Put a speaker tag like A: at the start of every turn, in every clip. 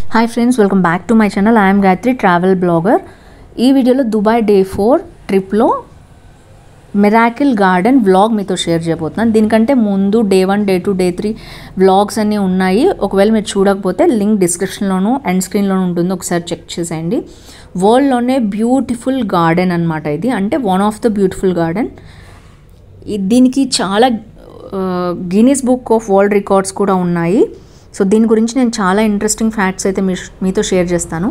A: hi friends welcome back to my channel I'm Gayatri travel blogger ఈ వీడియోలో Dubai day four ట్రిప్లో miracle garden vlog మీతో share చేయబోతున్నాను దీనికంటే ముందు day one day two day three vlogs అన్నీ ఉన్నాయి ఒకవేళ మీరు చూడకపోతే లింక్ డిస్క్రిప్షన్లోను ఎండ్ స్క్రీన్లోనూ ఉంటుంది ఒకసారి చెక్ చేసేయండి వరల్డ్లోనే బ్యూటిఫుల్ గార్డెన్ అనమాట ఇది అంటే one of the beautiful garden దీనికి చాలా Guinness book of world records కూడా ఉన్నాయి సో దీని గురించి నేను చాలా ఇంట్రెస్టింగ్ ఫ్యాక్ట్స్ అయితే మీ మీతో షేర్ చేస్తాను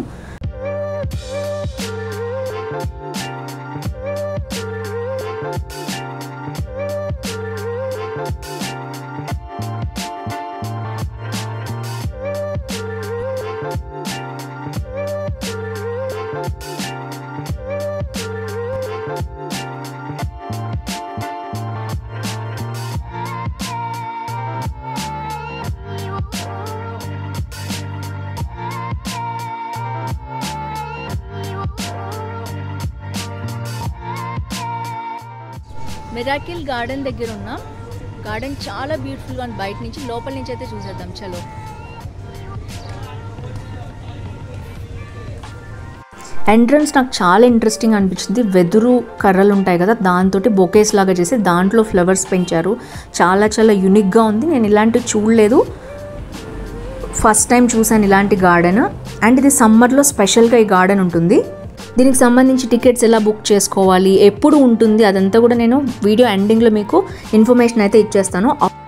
A: మిరాకిల్ గార్డెన్ దగ్గర ఉన్న గార్డెన్ చాలా బ్యూటిఫుల్గా ఉంది బయట నుంచి లోపల నుంచి అయితే చూసేద్దాం చలో ఎంట్రన్స్ నాకు చాలా ఇంట్రెస్టింగ్ అనిపించింది వెదురు కర్రలు ఉంటాయి కదా దాంతో బొకేస్ లాగా చేసి దాంట్లో ఫ్లవర్స్ పెంచారు చాలా చాలా యూనిక్గా ఉంది నేను ఇలాంటివి చూడలేదు ఫస్ట్ టైం చూసాను ఇలాంటి గార్డెన్ అండ్ ఇది సమ్మర్లో స్పెషల్గా ఈ గార్డెన్ ఉంటుంది దీనికి సంబంధించి టికెట్స్ ఎలా బుక్ చేసుకోవాలి ఎప్పుడు ఉంటుంది అదంతా కూడా నేను వీడియో ఎండింగ్లో మీకు ఇన్ఫర్మేషన్ అయితే ఇచ్చేస్తాను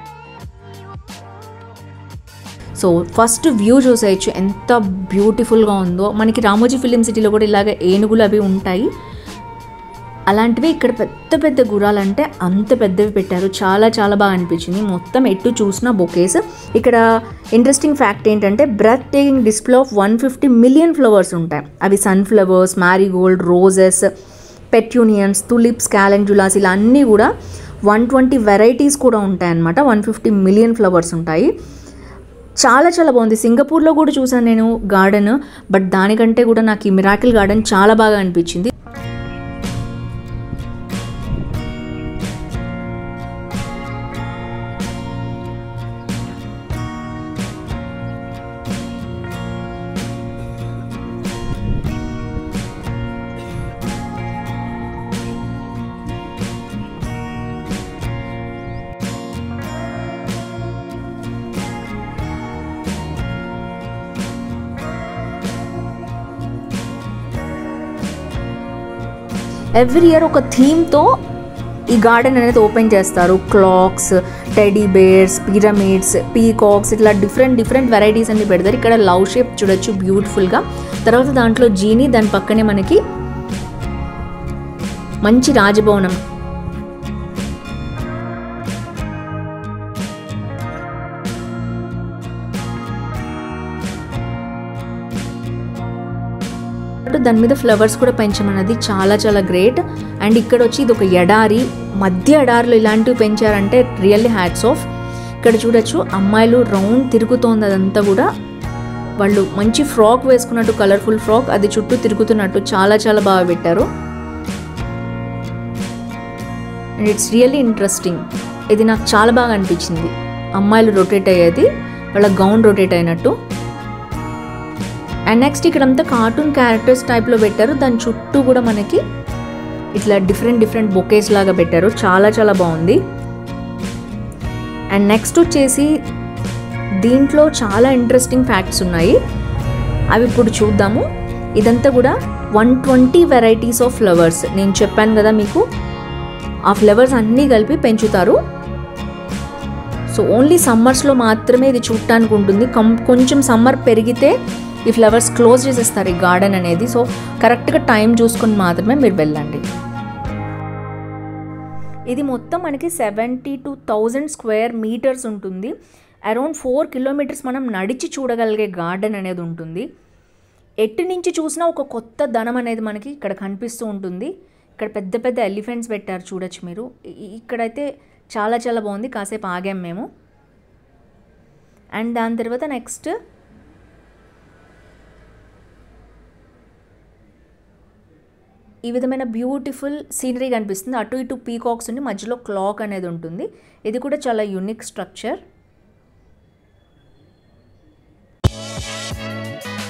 A: సో ఫస్ట్ వ్యూ చూసేయచ్చు ఎంత బ్యూటిఫుల్గా ఉందో మనకి రామోజీ ఫిలిం సిటీలో కూడా ఇలాగ ఏనుగులు అవి ఉంటాయి అలాంటివి ఇక్కడ పెద్ద పెద్ద గుర్రాలంటే అంత పెద్దవి పెట్టారు చాలా చాలా బాగా అనిపించింది మొత్తం ఎటు చూసినా బొకేస్ ఇక్కడ ఇంట్రెస్టింగ్ ఫ్యాక్ట్ ఏంటంటే breathtaking display of one fifty million flowers ఉంటాయి అవి sunflowers marigold roses petunias tulips calendulas ఇలా అన్నీ కూడా వన్ ట్వంటీ వెరైటీస్ కూడా ఉంటాయన్నమాట వన్ ఫిఫ్టీ మిలియన్ ఫ్లవర్స్ ఉంటాయి చాలా చాలా బాగుంది సింగపూర్లో కూడా చూసాను నేను గార్డెన్ బట్ దానికంటే కూడా నాకు ఈ మిరాకిల్ గార్డెన్ చాలా బాగా అనిపించింది ఎవ్రీ ఇయర్ ఒక థీమ్తో ఈ గార్డెన్ అనేది ఓపెన్ చేస్తారు clocks teddy bears pyramids peacocks ఇట్లా డిఫరెంట్ డిఫరెంట్ వెరైటీస్ అన్ని పెడతారు ఇక్కడ లవ్ షేప్ చూడొచ్చు బ్యూటిఫుల్గా తర్వాత దాంట్లో జీని దాని పక్కనే మనకి మంచి రాజభవనం దాని మీద ఫ్లవర్స్ కూడా పెంచమన్నది చాలా చాలా గ్రేట్ అండ్ ఇక్కడ వచ్చి ఇది ఒక ఎడారి మధ్య ఎడారిలో ఇలాంటివి పెంచారంటే రియల్లీ హ్యాట్స్ ఆఫ్ ఇక్కడ చూడొచ్చు అమ్మాయిలు రౌండ్ తిరుగుతోంది అదంతా కూడా వాళ్ళు మంచి ఫ్రాక్ వేసుకున్నట్టు కలర్ఫుల్ ఫ్రాక్ అది చుట్టూ తిరుగుతున్నట్టు చాలా చాలా బాగా పెట్టారు అండ్ ఇట్స్ రియల్లీ ఇంట్రెస్టింగ్ ఇది నాకు చాలా బాగా అనిపించింది అమ్మాయిలు రొటేట్ అయ్యేది వాళ్ళ గౌన్ రొటేట్ అయినట్టు అండ్ నెక్స్ట్ ఇక్కడంతా కార్టూన్ క్యారెక్టర్స్ టైప్లో పెట్టారు దాని చుట్టూ కూడా మనకి ఇట్లా డిఫరెంట్ డిఫరెంట్ బొకేస్ లాగా పెట్టారు చాలా చాలా బాగుంది అండ్ నెక్స్ట్ వచ్చేసి దీంట్లో చాలా ఇంట్రెస్టింగ్ ఫ్యాక్ట్స్ ఉన్నాయి అవి ఇప్పుడు చూద్దాము ఇదంతా కూడా one twenty varieties of flowers నేను చెప్పాను కదా మీకు ఆ ఫ్లవర్స్ అన్నీ కలిపి పెంచుతారు సో ఓన్లీ సమ్మర్స్లో మాత్రమే ఇది చూడటానికి ఉంటుంది కం కొంచెం సమ్మర్ పెరిగితే ఈ ఫ్లవర్స్ క్లోజ్ చేసేస్తారు ఈ గార్డెన్ అనేది సో కరెక్ట్గా టైం చూసుకొని మాత్రమే మీరు వెళ్ళండి ఇది మొత్తం మనకి seventy two thousand square metres ఉంటుంది అరౌండ్ ఫోర్ కిలోమీటర్స్ మనం నడిచి చూడగలిగే గార్డెన్ అనేది ఉంటుంది ఎటు నుంచి చూసినా ఒక కొత్త ధనం అనేది మనకి ఇక్కడ కనిపిస్తూ ఉంటుంది ఇక్కడ పెద్ద పెద్ద ఎలిఫెంట్స్ పెట్టారు చూడొచ్చు మీరు ఇక్కడైతే చాలా చాలా బాగుంది కాసేపు ఆగాం మేము అండ్ దాని తర్వాత నెక్స్ట్ ఈ విధమైన బ్యూటిఫుల్ సీనరీ కనిపిస్తుంది అటు ఇటు పీకాక్స్ ఉండి మధ్యలో క్లాక్ అనేది ఉంటుంది ఇది కూడా చాలా యూనిక్ స్ట్రక్చర్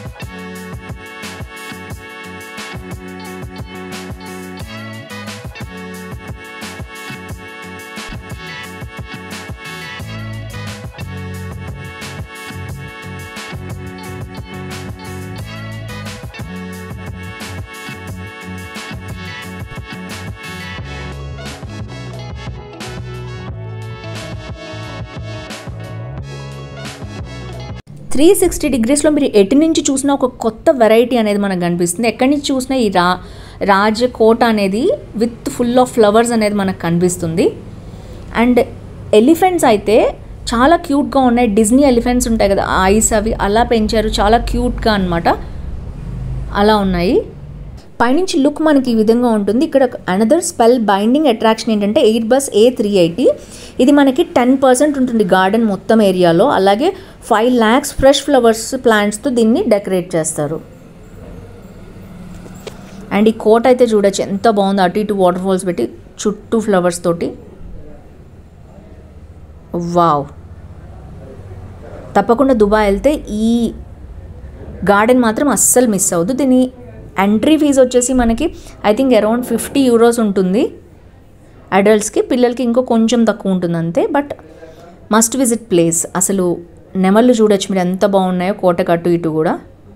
A: త్రీ సిక్స్టీ డిగ్రీస్లో మీరు ఎటు నుంచి చూసినా ఒక కొత్త వెరైటీ అనేది మనకు కనిపిస్తుంది ఎక్కడి నుంచి చూసినా ఈ రా రాజకోట అనేది విత్ ఫుల్ ఆఫ్ ఫ్లవర్స్ అనేది మనకు కనిపిస్తుంది అండ్ ఎలిఫెంట్స్ అయితే చాలా క్యూట్గా ఉన్నాయి డిజ్నీ ఎలిఫెంట్స్ ఉంటాయి కదా ఐస్ అవి అలా పెంచారు చాలా క్యూట్గా అనమాట అలా ఉన్నాయి పైనుంచి లుక్ మనకి ఈ విధంగా ఉంటుంది ఇక్కడ అనదర్ స్పెల్ బైండింగ్ అట్రాక్షన్ ఏంటంటే Airbus A three eighty ఇది మనకి టెన్ పర్సెంట్ ఉంటుంది గార్డెన్ మొత్తం ఏరియాలో అలాగే ఫైవ్ ల్యాక్స్ ఫ్రెష్ ఫ్లవర్స్ ప్లాంట్స్తో దీన్ని డెకరేట్ చేస్తారు అండ్ ఈ కోట అయితే చూడొచ్చు ఎంత బాగుందో అటు ఇటు వాటర్ ఫాల్స్ పెట్టి చుట్టూ ఫ్లవర్స్ తోటి వావ్ తప్పకుండా దుబాయ్ వెళ్తే ఈ గార్డెన్ మాత్రం అస్సలు మిస్ అవ్వద్దు దీని ఎంట్రీ ఫీజు వచ్చేసి మనకి I think around fifty euros ఉంటుంది అడల్ట్స్కి పిల్లలకి ఇంకో కొంచెం తక్కువ ఉంటుంది అంతే బట్ మస్ట్ విజిట్ ప్లేస్ అసలు నెమళ్ళు చూడొచ్చు మీరు ఎంత బాగున్నాయో కోటకు అటు ఇటు కూడా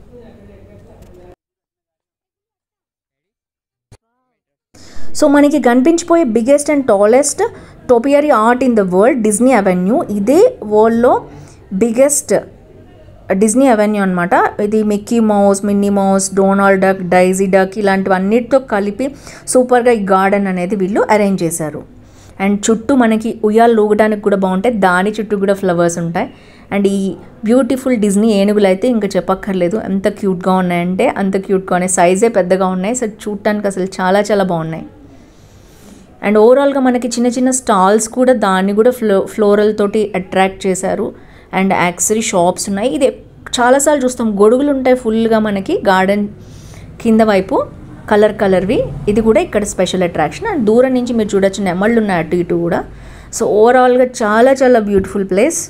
A: సో మనకి కనిపించిపోయే biggest and tallest topiary art in the world Disney avenue ఇదే వరల్డ్లో బిగ్గెస్ట్ డిజ్నీ అవెన్యూ అనమాట ఇది Mickey Mouse Minnie Mouse Donald Duck Daisy Duck ఇలాంటివన్నిటితో కలిపి సూపర్గా ఈ గార్డెన్ అనేది వీళ్ళు అరేంజ్ చేశారు అండ్ చుట్టూ మనకి ఉయ్యాలు లూగడానికి కూడా బాగుంటాయి దాని చుట్టూ కూడా ఫ్లవర్స్ ఉంటాయి అండ్ ఈ బ్యూటిఫుల్ డిజ్నీ ఏనుగులు అయితే ఇంకా చెప్పక్కర్లేదు ఎంత క్యూట్గా ఉన్నాయంటే అంత క్యూట్గా ఉన్నాయి సైజే పెద్దగా ఉన్నాయి సో చూడటానికి అసలు చాలా చాలా బాగున్నాయి అండ్ ఓవరాల్గా మనకి చిన్న చిన్న స్టాల్స్ కూడా దాన్ని కూడా ఫ్లో ఫ్లోరల్ తోటి అట్రాక్ట్ చేశారు అండ్ యాక్సరీ షాప్స్ ఉన్నాయి ఇది చాలాసార్లు చూస్తాం గొడుగులు ఉంటాయి ఫుల్గా మనకి గార్డెన్ కింద వైపు కలర్ కలర్వి ఇది కూడా ఇక్కడ స్పెషల్ అట్రాక్షన్ అండ్ దూరం నుంచి మీరు చూడొచ్చు నెమళ్ళు ఉన్నాయి అటు ఇటు కూడా సో ఓవరాల్గా చాలా చాలా beautiful place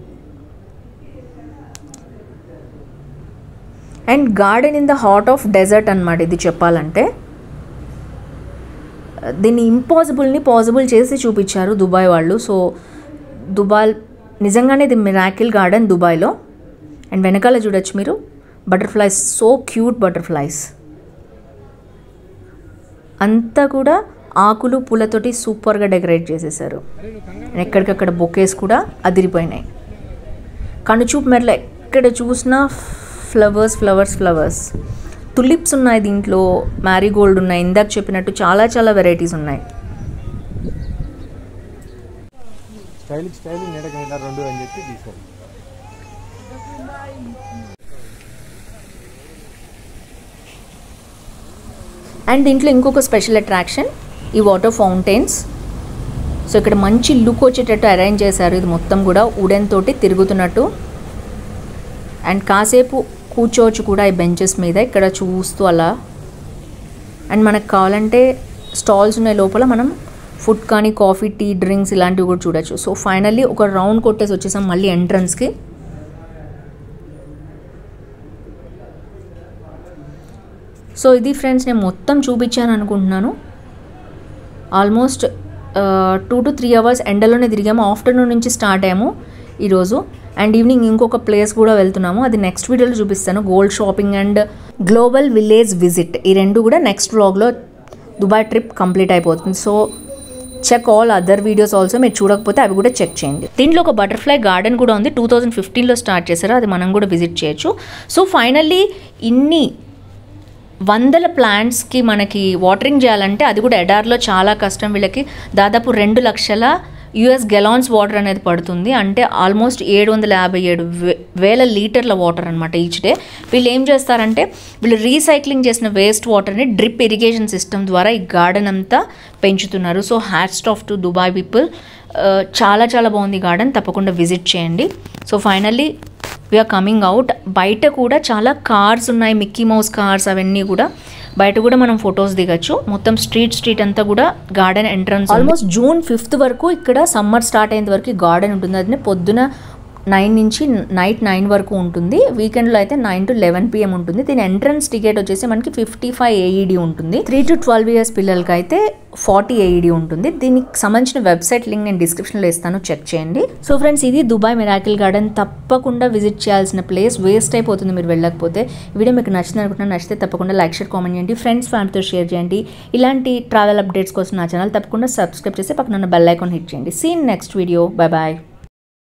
A: and garden in the heart of desert అనమాట ఇది చెప్పాలంటే దీన్ని ఇంపాసిబుల్ని పాసిబుల్ చేసి చూపించారు దుబాయ్ వాళ్ళు సో దుబాయ్ నిజంగానే ఇది మిరాకిల్ గార్డెన్ దుబాయ్లో అండ్ వెనకాల చూడొచ్చు మీరు బటర్ఫ్లైస్ సో క్యూట్ బటర్ఫ్లైస్ అంతా కూడా ఆకులు పూలతోటి సూపర్గా డెకరేట్ చేసేసారు ఎక్కడికక్కడ బొకేస్ కూడా అదిరిపోయినాయి కనుచూపు మెరలో ఎక్కడ చూసినా ఫ్లవర్స్ ఫ్లవర్స్ ఫ్లవర్స్ తులిప్స్ ఉన్నాయి దీంట్లో మ్యారీగోల్డ్ ఉన్నాయి ఇందాక చెప్పినట్టు చాలా చాలా వెరైటీస్ ఉన్నాయి
B: స్టైలింగ్ స్టైలింగ్ ఎడకైనా రెండు అని చెప్పి తీసుకోండి
A: అండ్ దీంట్లో ఇంకొక స్పెషల్ అట్రాక్షన్ ఈ వాటర్ ఫౌంటైన్స్ సో ఇక్కడ మంచి లుక్ వచ్చేటట్టు అరేంజ్ చేశారు ఇది మొత్తం కూడా ఉడెన్ తోటి తిరుగుతున్నట్టు అండ్ కాసేపు కూర్చోవచ్చు కూడా ఈ బెంచెస్ మీద ఇక్కడ చూస్తూ అలా అండ్ మనకు కావాలంటే స్టాల్స్ ఉన్నాయి లోపల మనం ఫుడ్ కానీ కాఫీ టీ డ్రింక్స్ ఇలాంటివి కూడా చూడొచ్చు సో ఫైనల్లీ ఒక రౌండ్ కొట్టేసి వచ్చేసాం మళ్ళీ ఎంట్రన్స్కి సో ఇది ఫ్రెండ్స్ నేను మొత్తం చూపించాను అనుకుంటున్నాను almost two to three hours ఎండలోనే తిరిగాము ఆఫ్టర్నూన్ నుంచి స్టార్ట్ అయ్యాము ఈరోజు అండ్ ఈవినింగ్ ఇంకొక ప్లేస్ కూడా వెళ్తున్నాము అది నెక్స్ట్ వీడియోలో చూపిస్తాను gold shopping and global village visit ఈ రెండు కూడా నెక్స్ట్ వ్లాగ్లో దుబాయ్ ట్రిప్ కంప్లీట్ అయిపోతుంది so check all other videos also మీరు చూడకపోతే అవి కూడా చెక్ చేయండి దీంట్లో ఒక బటర్ఫ్లై గార్డెన్ కూడా ఉంది టూ థౌజండ్ ఫిఫ్టీన్లో స్టార్ట్ చేశారు అది మనం కూడా విజిట్ చేయొచ్చు సో ఫైనల్లీ ఇన్ని వందల ప్లాంట్స్కి మనకి వాటరింగ్ చేయాలంటే అది కూడా ఎడార్లో చాలా కష్టం వీళ్ళకి దాదాపు రెండు లక్షల యుఎస్ గెలాన్స్ వాటర్ అనేది పడుతుంది అంటే ఆల్మోస్ట్ ఏడు వందల యాభై ఏడు వే- వేల లీటర్ల వాటర్ అనమాట ఈచ్ డే వీళ్ళు ఏం చేస్తారంటే వీళ్ళు రీసైక్లింగ్ చేసిన వేస్ట్ వాటర్ని డ్రిప్ ఇరిగేషన్ సిస్టమ్ ద్వారా ఈ గార్డెన్ అంతా పెంచుతున్నారు so hats off to Dubai people చాలా చాలా బాగుంది గార్డెన్ తప్పకుండా విజిట్ చేయండి so finally we're coming out బయట కూడా చాలా కార్స్ ఉన్నాయి మిక్కీ మౌస్ కార్స్ అవన్నీ కూడా బయట కూడా మనం ఫొటోస్ దిగచ్చు మొత్తం స్ట్రీట్ స్ట్రీట్ అంతా కూడా garden entrance almost June fifth వరకు ఇక్కడ సమ్మర్ స్టార్ట్ అయ్యేంత వరకు గార్డెన్ ఉంటుంది అది పొద్దున నైన్ నుంచి నైట్ నైన్ వరకు ఉంటుంది వీకెండ్లో అయితే నైన్ టు లెవెన్ పిఎం ఉంటుంది దీని ఎంట్రన్స్ టికెట్ వచ్చేసి మనకి ఫిఫ్టీ ఫైవ్ ఏఈడి ఉంటుంది త్రీ టు ట్వెల్వ్ ఇయర్స్ పిల్లలకి అయితే ఫార్టీ ఏఈడి ఉంటుంది దీనికి సంబంధించిన వెబ్సైట్ లింక్ నేను డిస్క్రిప్షన్లో ఇస్తాను చెక్ చేయండి సో ఫ్రెండ్స్ ఇది దుబాయ్ మిరాకిల్ గార్డెన్ తప్పకుండా విజిట్ చేయాల్సిన ప్లేస్ వేస్ట్ అయిపోతుంది మీరు వెళ్ళకపోతే ఈ వీడియో మీకు నచ్చింది అనుకుంటున్నా నచ్చితే తప్పకుండా లైక్ షేర్ కామెంట్ చేయండి ఫ్రెండ్స్ ఫ్యామిలీతో షేర్ చేయండి ఇలాంటి ట్రావెల్ అప్డేట్స్ కోసం నా ఛానల్ తప్పకుండా సబ్స్క్రైబ్ చేసి పక్కన బెల్ ఐకాన్ హిట్ చేయండి seen next video bye bye